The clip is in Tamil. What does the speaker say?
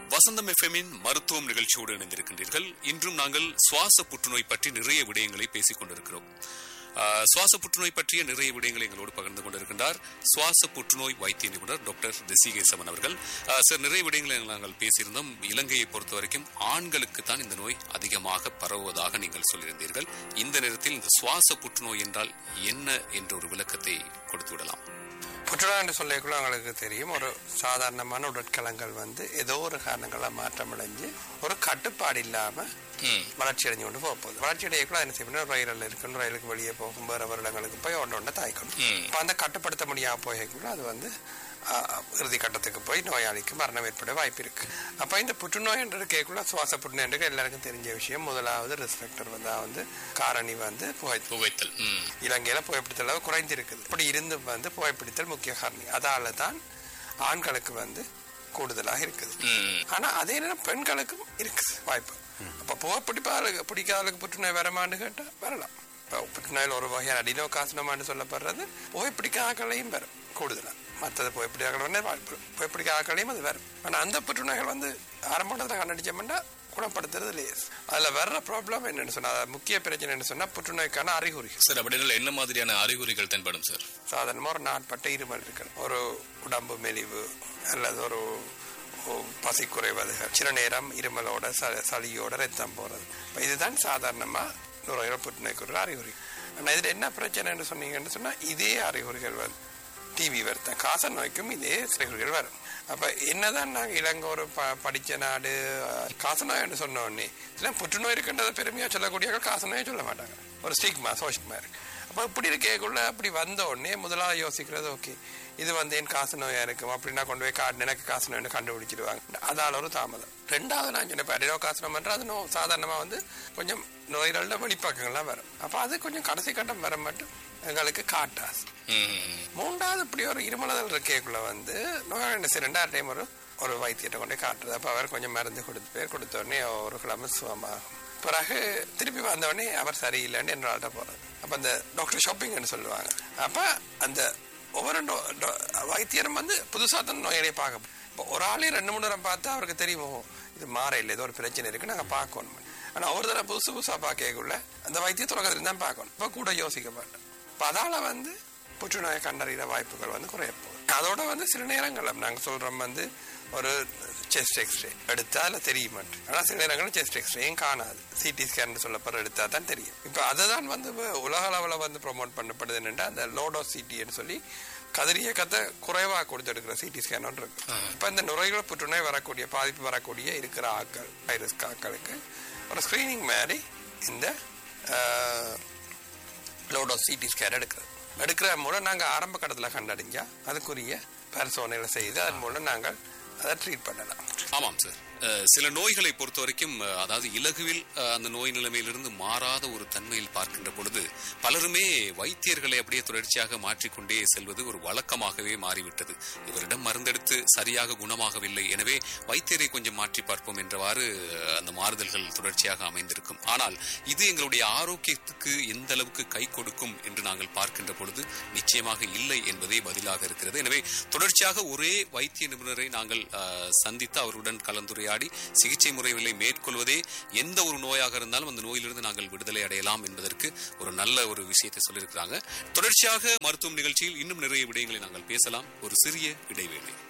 வசந்தம் எஃப்எம்மின் மருத்துவம் நிகழ்ச்சியோடு இணைந்திருக்கின்றீர்கள் இன்றும் நாங்கள் சுவாச புற்றுநோய் பற்றி நிறைய விடயங்களை பேசிக் கொண்டிருக்கிறோம் ஆஹ், சுவாச புற்றுநோய் பற்றிய நிறைய விடயங்களை எங்களோடு பகிர்ந்து கொண்டிருக்கின்றார் சுவாச புற்றுநோய் வைத்திய நிபுணர் டாக்டர் திசிகேசவன் அவர்கள் ஆஹ், சார் நிறைய விடயங்களை நாங்கள் பேசியிருந்தோம் இலங்கையை பொறுத்த வரைக்கும் ஆண்களுக்கு தான் இந்த நோய் அதிகமாக பரவுவதாக நீங்கள் சொல்லியிருந்தீர்கள் இந்த நேரத்தில் இந்த சுவாச புற்றுநோய் என்றால் என்ன என்ற ஒரு விளக்கத்தை கொடுத்து விடலாம் புற்றுநோய் என்று சொல்லக்குள்ள உங்களுக்கு தெரியும் ஒரு சாதாரணமான உடற்கலங்கள் வந்து ஏதோ ஒரு காரணங்களால் மாற்றமடைஞ்சு ஒரு கட்டுப்பாடு இல்லாம வளர்ச்சி அடைஞ்சு கொண்டு போக போகுது வளர்ச்சி அடையக்குள்ள என்ன செய்யணும் ரயிலில் இருக்கணும் ரயிலுக்கு வெளியே போகும் வேறு வருடங்களுக்கு போய் ஒன்று ஒன்று தாய்க்கணும் இப்போ அந்த கட்டுப்படுத்த முடியாம போகக்குள்ள அது வந்து ஆ, இறுதி கட்டத்துக்கு போய் நோயாளிக்கு மரணம் ஏற்பட வாய்ப்பு இருக்கு அப்போ இந்த புற்றுநோய் என்று கேட்குள்ள சுவாச புற்றுநோய் என்று எல்லாருக்கும் தெரிஞ்ச விஷயம் முதலாவது ரிஸ்பெக்டர் வந்து வந்து காரணி வந்து புகை புகைத்தல் ம். இலங்கையில புகைப்பிடித்தல் அளவு குறைந்திருக்குது இப்படி இருந்து வந்து புகைப்பிடித்தல் முக்கிய காரணி அதால தான் ஆண்களுக்கு வந்து கூடுதலாக இருக்குது ம். ஆனா அதே நேரம் பெண்களுக்கும் இருக்குது வாய்ப்பு அப்ப புகைப்பிடிப்பாளருக்கு பிடிக்காதவர்களுக்கு புற்றுநோய் வரமான்னு கேட்டா வரலாம் இப்போ புற்றுநோயில் ஒரு வகையான அடினோ காசனமான்னு சொல்லப்படுறது புகைப்பிடிக்காக்களையும் வரும் கூடுதலா மற்றது புகைப்பிடிக்காக்கள் வாய்ப்பு புகைப்பிடிக்காக்களையும் அது வரும் ஆனா அந்த புற்றுநோய்கள் வந்து ஆரம்பத்தில் கண்டடிச்சோம்னா குணப்படுத்துறது லேஸ் அதுல வர்ற ப்ராப்ளம் என்னன்னு சொன்னா அது முக்கிய பிரச்சனை என்ன சொன்னா புற்றுநோய்க்கான அறிகுறிகள் சார் அப்படின்னா என்ன மாதிரியான அறிகுறிகள் தென்படும் சார் சாதாரணமாக ஒரு நாட்பட்ட இருமல் இருக்கணும் ஒரு உடம்பு மெலிவு அல்லது ஒரு ஒரு பசி குறைவது சில நேரம் இருமலோட ச- சளியோட ரத்தம் போறது இப்ப இதுதான் சாதாரணமா நுரையீரல் புற்றுநோய்க்குரிய அறிகுறி ஆனால் இதில் என்ன பிரச்சனைன்னு சொன்னீங்கன்னு சொன்னா இதே அறிகுறிகள் வந்து டிவி வருத்தம் காச நோய்க்கும் இதே அறிகுறிகள் வரும் அப்ப என்னதான் நாங்க இளங்க ஒரு ப படிச்ச நாடு அஹ், காசநோய்னு சொன்ன உடனே இதெல்லாம் புற்றுநோய் இருக்கின்றத பெருமையா சொல்லக்கூடியவர்கள் காசநோயை சொல்ல மாட்டாங்க ஒரு ஸ்டிக்மா சோஷிக்மா இருக்கு அப்போ இப்படி இருக்கக்குள்ள அப்படி வந்த உடனே முதலாக யோசிக்கிறது ஓகே இது வந்து என் காசு நோயா இருக்கும் அப்படின்னா கொண்டு போய் காட்டு எனக்கு காசு நோய்னு கண்டுபிடிச்சிடுவாங்க அதால ஒரு தாமதம் ரெண்டாவது நான் சொன்னேன் அடினோ காசனம் பண்ற அது நோ சாதாரணமாக வந்து கொஞ்சம் நோய்களோட வெளிப்பக்கங்கள்லாம் வரும் அப்போ அது கொஞ்சம் கடைசி கட்டம் வர மட்டும் எங்களுக்கு காட்டாது ம். மூன்றாவது இப்படி ஒரு இருமலதல் இருக்கேக்குள்ள வந்து நோயாளி என்ன செய்ய ரெண்டாவது டைம் ஒரு ஒரு வைத்தியத்தை கொண்டு போய் காட்டுறது அப்போ அவர் கொஞ்சம் மருந்து கொடுத்து பேர் கொடுத்த உடனே ஒரு கிழமை சுகமாகும் பிறகு திருப்பி வந்த உடனே அவர் சரியில்லைன்னு என்னோட போறாரு அப்ப அந்த டாக்டர் ஷாப்பிங்னு சொல்லுவாங்க அப்ப அந்த ஒவ்வொரு டோ- டோ- வைத்தியரும் வந்து புதுசா தான் நோயாளியை பார்க்க இப்போ ஒரு ஆளே ரெண்டு மூணு நேரம் பார்த்தா அவருக்கு தெரியும் ஓ, இது மாற இல்லை ஏதோ ஒரு பிரச்சனை இருக்கு நாங்க பார்க்கணும் ஆனா ஒரு தடவை புதுசு புதுசா பார்க்கக்குள்ள அந்த வைத்திய தொடக்கத்துல தான் பார்க்கணும் இப்போ கூட யோசிக்க மாட்டேன் இப்போ அதால வந்து புற்றுநோயை கண்டறிகிற வாய்ப்புகள் வந்து குறைய போகுது அதோட வந்து சில நேரங்கள் நாங்கள் சொல்றோம் வந்து ஒரு செஸ்ட் எக்ஸ்ரே எடுத்தா அதில் தெரிய மாட்டேன் ஆனால் சில நேரங்களில் செஸ்ட் எக்ஸ்ரேயும் காணாது சிடி ஸ்கேன் சொல்லப்படுற எடுத்தா தான் தெரியும் இப்போ அதை தான் வந்து இப்ப உலக அளவில் வந்து ப்ரொமோட் பண்ணப்படுது என்னென்னா அந்த லோடோ சிடின்னு சொல்லி கதிரியக்கத்தை குறைவாக கொடுத்து எடுக்கிற சிடி ஸ்கேன் ஒன்று இருக்கு இப்போ இந்த நுரையீரல் புற்றுநோய் வரக்கூடிய பாதிப்பு வரக்கூடிய இருக்கிற ஆட்கள் வைரஸ் ஆட்களுக்கு ஒரு ஸ்க்ரீனிங் மாதிரி இந்த ஆஹ், லோடோ சிடி ஸ்கேன் எடுக்கிறது எடுக்கிற மூலம் நாங்கள் ஆரம்ப கட்டத்தில் கண்டறிஞ்சா அதுக்குரிய பரிசோதனைகளை செய்து அதன் மூலம் நாங்கள் அதை ட்ரீட் பண்ணலாம் ஆமாம் சார் அஹ், சில நோய்களை பொறுத்த வரைக்கும் அஹ், அதாவது இலகுவில் அஹ், அந்த நோய் நிலைமையிலிருந்து மாறாத ஒரு தன்மையில் பார்க்கின்ற பொழுது பலருமே வைத்தியர்களை அப்படியே தொடர்ச்சியாக மாற்றிக்கொண்டே செல்வது ஒரு வழக்கமாகவே மாறிவிட்டது இவரிடம் மருந்தெடுத்து சரியாக குணமாகவில்லை எனவே வைத்தியரை கொஞ்சம் மாற்றி பார்ப்போம் என்றவாறு அஹ், அந்த மாறுதல்கள் தொடர்ச்சியாக அமைந்திருக்கும் ஆனால் இது எங்களுடைய ஆரோக்கியத்துக்கு எந்த அளவுக்கு கை கொடுக்கும் என்று நாங்கள் பார்க்கின்ற பொழுது நிச்சயமாக இல்லை என்பதே பதிலாக இருக்கிறது எனவே தொடர்ச்சியாக ஒரே வைத்திய நிபுணரை நாங்கள் அஹ், சந்தித்து அவருடன் கலந்துரையாடி சிகிச்சை முறைகளை மேற்கொள்வதே எந்த ஒரு நோயாக இருந்தாலும் அந்த நோயிலிருந்து நாங்கள் விடுதலை அடையலாம் என்பதற்கு ஒரு நல்ல ஒரு விஷயத்தை சொல்லியிருக்கிறாங்க தொடர்ச்சியாக மருத்துவம் நிகழ்ச்சியில் இன்னும் நிறைய விடயங்களை நாங்கள் பேசலாம் ஒரு சிறிய இடைவேளை